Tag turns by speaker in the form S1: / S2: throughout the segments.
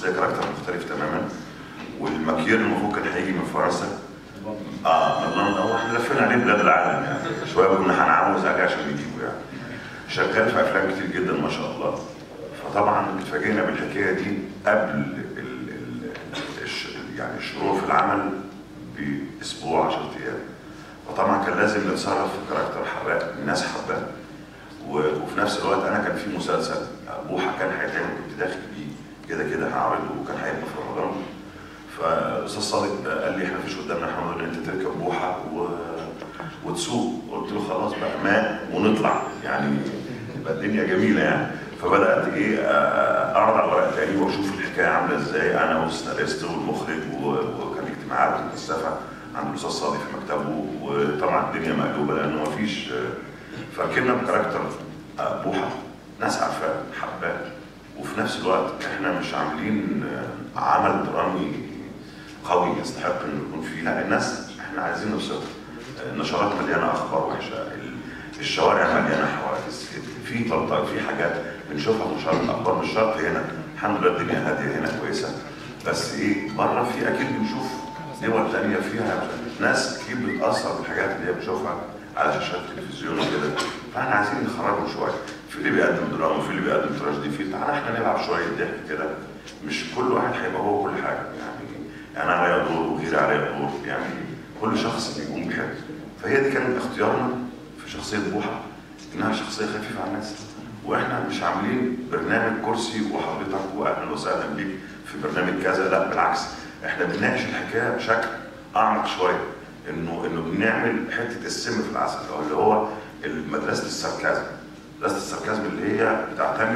S1: شخصيه كاركتر مختلف تماما والمكير المفروض كان هيجي من فرنسا اه الله هو احنا لفينا عليه بلاد العالم يعني شويه كنا هنعوز عليه عشان نجيبه يعني شغال في افلام كتير جدا ما شاء الله فطبعا اتفاجئنا بالحكايه دي قبل ال ال الش يعني الشروع في العمل باسبوع 10 ايام فطبعا كان لازم نتصرف في كاركتر حراق الناس حباه و- وفي نفس الوقت انا كان في مسلسل بوحه كان هيتعمل كنت داخل بيه كده كده هعرضه وكان هيبقى في رمضان فالاستاذ صادق قال لي احنا مفيش قدامنا حمد ان انت تركب بوحه و... وتسوق قلت له خلاص بقى ماء ونطلع يعني يبقى الدنيا جميله يعني فبدات ايه آه، اعرض على ورق تاني واشوف الحكايه عامله ازاي انا والسيناريست والمخرج و- وكان اجتماعات مكثفه عند الاستاذ صادق في مكتبه وطبعا الدنيا مقلوبه لانه مفيش آه، فركبنا بكاركتر آه، بوحه ناس عارفاه حباه وفي نفس الوقت احنا مش عاملين آه، عمل درامي قوي يستحق انه يكون فيه لا الناس احنا عايزين نبسطها النشرات مليانه اخبار وحشه ال- الشوارع مليانه حوادث في طلطات في حاجات بنشوفها في نشرات الاخبار مش شرط هنا الحمد لله الدنيا هاديه هنا كويسه بس ايه بره في اكيد بنشوف دول تانية فيها ناس اكيد بتتاثر بالحاجات اللي هي بتشوفها على شاشات التلفزيون وكده فاحنا عايزين نخرجهم شويه في اللي بيقدم دراما وفي اللي بيقدم تراجيدي في تعالى احنا نلعب شويه ضحك كده مش كل واحد هيبقى هو كل حاجه يعني يعني انا عليا دور وغيري عليا دور يعني كل شخص بيقوم بحاجه فهي دي كان اختيارنا في شخصيه بوحه انها شخصيه خفيفه على الناس واحنا مش عاملين برنامج كرسي وحضرتك واهلا وسهلا بيك في برنامج كذا لا بالعكس احنا بنناقش الحكايه بشكل اعمق شويه انه انه بنعمل حته السم في العسل او اللي هو مدرسه الساركازم مدرسه الساركازم اللي هي بتعتمد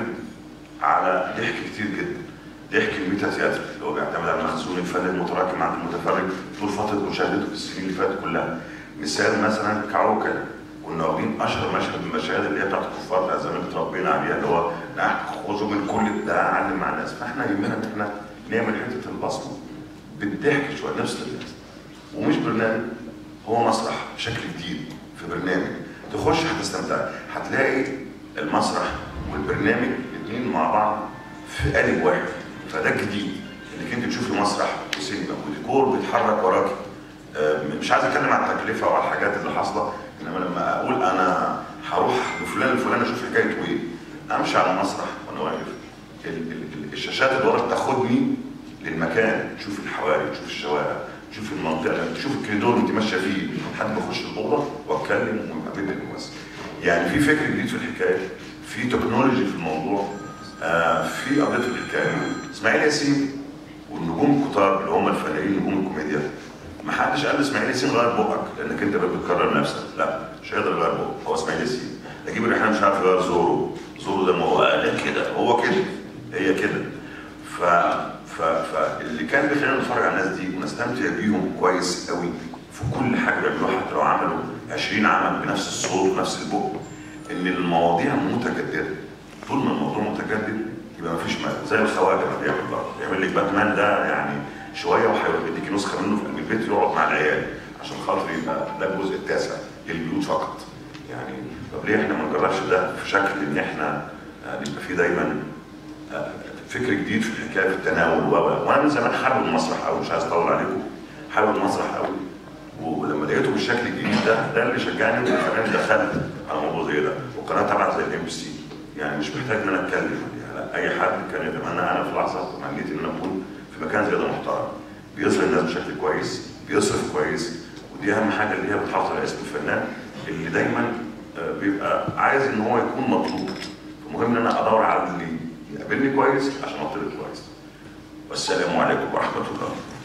S1: على ضحك كتير جدا ضحك الميتا تياتر اللي هو بيعتمد على مخزون الفن المتراكم عند المتفرج طول فتره مشاهدته في السنين اللي فاتت كلها مثال مثلا كعوكل كنا واخدين اشهر مشهد من المشاهد اللي هي بتاعت الكفار بتاع زمان اللي اتربينا عليها اللي هو ناخذوا من كل ده اعلم مع الناس فاحنا يهمنا ان احنا نعمل حته البصمه بالضحك شويه نفس الناس ومش برنامج هو مسرح بشكل جديد في برنامج تخش هتستمتع هتلاقي المسرح والبرنامج الاثنين مع بعض في قالب واحد فده الجديد انك انت تشوفي مسرح وسينما وديكور بيتحرك وراكي آه، مش عايز اتكلم عن التكلفه وعلى الحاجات اللي حاصله انما لما اقول انا هروح لفلان الفلاني اشوف حكايته ايه امشي على المسرح وانا واقف ال- ال- ال- الشاشات اللي ورا بتاخدني للمكان تشوف الحواري تشوف الشوارع تشوف المنطقه تشوف الكريدور اللي انت ماشيه فيه لحد ما اخش الاوضه واتكلم وابدا الممثل يعني في فكر جديد في الحكايه في تكنولوجي في الموضوع آه في قضيه في الحكايه اسماعيل ياسين والنجوم الكتار اللي هم الفنانين نجوم الكوميديا ما حدش قال اسماعيل ياسين غير بقك لانك انت بتكرر نفسك لا مش هيقدر يغير بقك هو اسماعيل ياسين نجيب الريحان مش عارف يغير زوره زوره ده ما هو قال كده هو كده هي كده ف ف فاللي كان بيخلينا نتفرج على الناس دي ونستمتع بيهم كويس قوي في كل حاجه بيعملوها حتى لو عملوا 20 عمل بنفس الصوت ونفس البق ان المواضيع متجدده طول ما الموضوع متجدد يبقى مفيش مال زي الخواجه ما بيعمل برضه يعمل لك باتمان ده يعني شويه وهيروح يديك نسخه منه في قلب البيت يقعد مع العيال عشان خاطر يبقى ده الجزء التاسع للبيوت فقط يعني طب ليه احنا ما نجربش ده في شكل ان احنا آه، نبقى فيه دايما آه، فكر جديد في الحكايه في التناول و و- وانا من زمان حابب المسرح قوي مش عايز اطول عليكم حابب المسرح قوي ولما لقيته بالشكل الجديد ده ده اللي شجعني ان خلاني دخلت على موضوع زي ده والقناه طبعا زي الام بي سي يعني مش محتاج ان انا اتكلم عليها لا اي حد كان يتمنى انا في لحظه تمنيت ان انا اكون في مكان زي ده محترم بيظهر الناس بشكل كويس بيصرف كويس ودي اهم حاجه اللي هي بتحافظ على اسم الفنان اللي دايما آه، بيبقى عايز ان هو يكون مطلوب فمهم ان انا ادور على اللي يقابلني كويس عشان اطلب كويس والسلام عليكم ورحمه الله